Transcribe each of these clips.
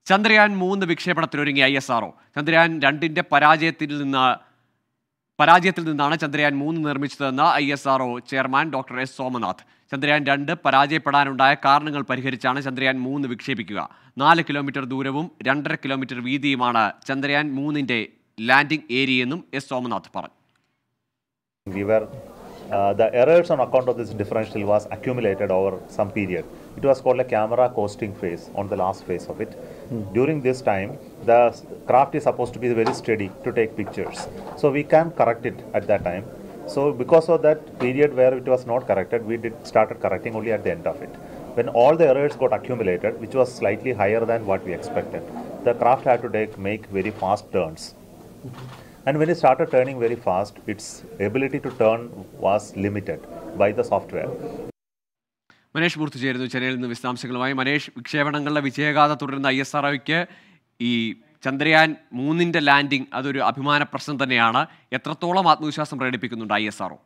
ചന്ദ്രയാൻ മൂന്ന് വിക്ഷേപണത്തിനൊരുങ്ങി I S R O Chandrayaan രണ്ടിന്റെ പരാജയത്തിൽ നിന്ന് പരാജയത്തിൽ നിന്നാണ് ചന്ദ്രയാൻ മൂന്ന് നിർമ്മിച്ചതെന്ന് I S R O chairman doctor S Somanath Chandrayaan രണ്ട് പരാജയപ്പെടാനുണ്ടായ കാരണങ്ങൾ പരിഹരിച്ചാണ് ചന്ദ്രയാൻ മൂന്ന് വിക്ഷേപിക്കുക നാല് കിലോമീറ്റർ ദൂരവും രണ്ടര കിലോമീറ്റർ വീതിയുമാണ് ചന്ദ്രയാൻ മൂന്നിന്റെ ലാൻഡിംഗ് ഏരിയയെന്നും എസ് സോമനാഥ് പറഞ്ഞു we were uh, the errors on account of this differential was accumulated over some period it was called a camera coasting phase on the last phase of it during this time the s- craft is supposed to be very steady to take pictures so we can correct it at that time so because of that period where it was not corrected we did started correcting only at the end of it when all the errors got accumulated which was slightly higher than what we expected the craft had to take make very fast turns and when it started turning very fast, its ability to turn was limited by the software. Manesh മൂർത്തി ചേരുന്നു ചെന്നൈയിൽ നിന്ന് വിശദാംശങ്ങളുമായി മനേഷ് വിക്ഷേപണങ്ങളുടെ വിജയഗാഥ തുടരുന്ന I S ആർഒയ്ക്ക് ഈ ചന്ദ്രയാൻ മൂന്നിന്റെ landing അതൊരു അഭിമാന പ്രശ്നം തന്നെയാണ് എത്രത്തോളം ആത്മവിശ്വാസം പ്രകടിപ്പിക്കുന്നുണ്ട് ഐ എസ് ആർഒ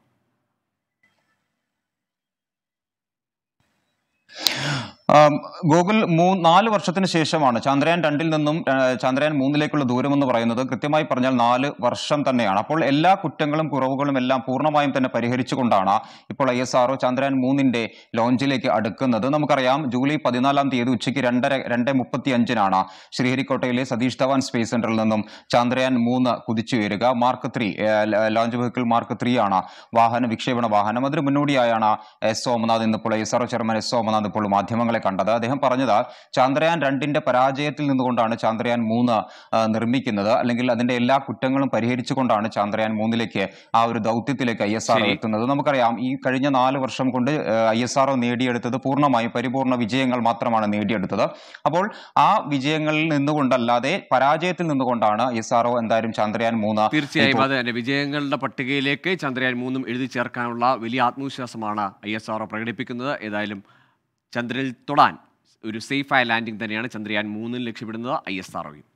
ആം, ഗൂഗിൾ മൂ നാല് വർഷത്തിന് ശേഷമാണ് ചന്ദ്രയാൻ രണ്ടിൽ നിന്നും ആ, ചന്ദ്രയാൻ മൂന്നിലേക്കുള്ള ദൂരം എന്ന് പറയുന്നത് കൃത്യമായി പറഞ്ഞാൽ നാല് വർഷം തന്നെയാണ് അപ്പോൾ എല്ലാ കുറ്റങ്ങളും കുറവുകളും എല്ലാം പൂർണ്ണമായും തന്നെ പരിഹരിച്ചുകൊണ്ടാണ് ഇപ്പോൾ ഐ എസ് ആർഒ ചന്ദ്രയാൻ മൂന്നിന്റെ ലോഞ്ചിലേക്ക് അടുക്കുന്നത് നമുക്കറിയാം ജൂലൈ പതിനാലാം തീയതി ഉച്ചയ്ക്ക് രണ്ടര രണ്ട് മുപ്പത്തി അഞ്ചിനാണ് ശ്രീഹരിക്കോട്ടയിലെ സതീഷ് ധവാൻ സ്പേസ് സെന്ററിൽ നിന്നും ചന്ദ്രയാൻ മൂന്ന് കുതിച്ചുയരുക mark three launch vehicle mark three ആണ് വാഹന വിക്ഷേപണ വാഹനം അതിന് മുന്നോടിയായാണ് എസ് സോമനാഥ് ഇന്നിപ്പോൾ S R O chairman S Somanath ഇപ്പോൾ മാധ്യമങ്ങളെ കണ്ടത് അദ്ദേഹം പറഞ്ഞത് ചന്ദ്രയാൻ രണ്ടിന്റെ പരാജയത്തിൽ നിന്നുകൊണ്ടാണ് ചന്ദ്രയാൻ മൂന്ന് ആ, നിർമ്മിക്കുന്നത് അല്ലെങ്കിൽ അതിന്റെ എല്ലാ കുറ്റങ്ങളും പരിഹരിച്ചുകൊണ്ടാണ് ചന്ദ്രയാൻ മൂന്നിലേക്ക് ആ ഒരു ദൗത്യത്തിലേക്ക് ഐ എസ് ആർ ശരി. എത്തുന്നത് നമുക്കറിയാം ഈ കഴിഞ്ഞ നാല് വർഷം കൊണ്ട് ഐ എസ് ആർ നേടിയെടുത്തത് പൂർണ്ണമായും പരിപൂർണ വിജയങ്ങൾ മാത്രമാണ് നേടിയെടുത്തത് അപ്പോൾ ആ വിജയങ്ങളിൽ നിന്നുകൊണ്ടല്ലാതെ പരാജയത്തിൽ നിന്നുകൊണ്ടാണ് ഐ എസ് ആർ എന്തായാലും ചന്ദ്രയാൻ മൂന്ന് തീർച്ചയായും അത് തന്നെ വിജയങ്ങളുടെ പട്ടികയിലേക്ക് ചന്ദ്രയാൻ മൂന്നും എഴുതി ചേർക്കാനുള്ള വലിയ ആത്മവിശ്വാസമാണ് ഐ എസ് ആർഒ പ്രകടിപ്പിക്കുന്നത് ഏതായാലും ചന്ദ്രനിൽ തൊടാൻ ഒരു സേഫായ ലാൻഡിംഗ് തന്നെയാണ് ചന്ദ്രയാൻ മൂന്നിൽ ലക്ഷ്യമിടുന്നത് ഐ എസ് ആർഒയും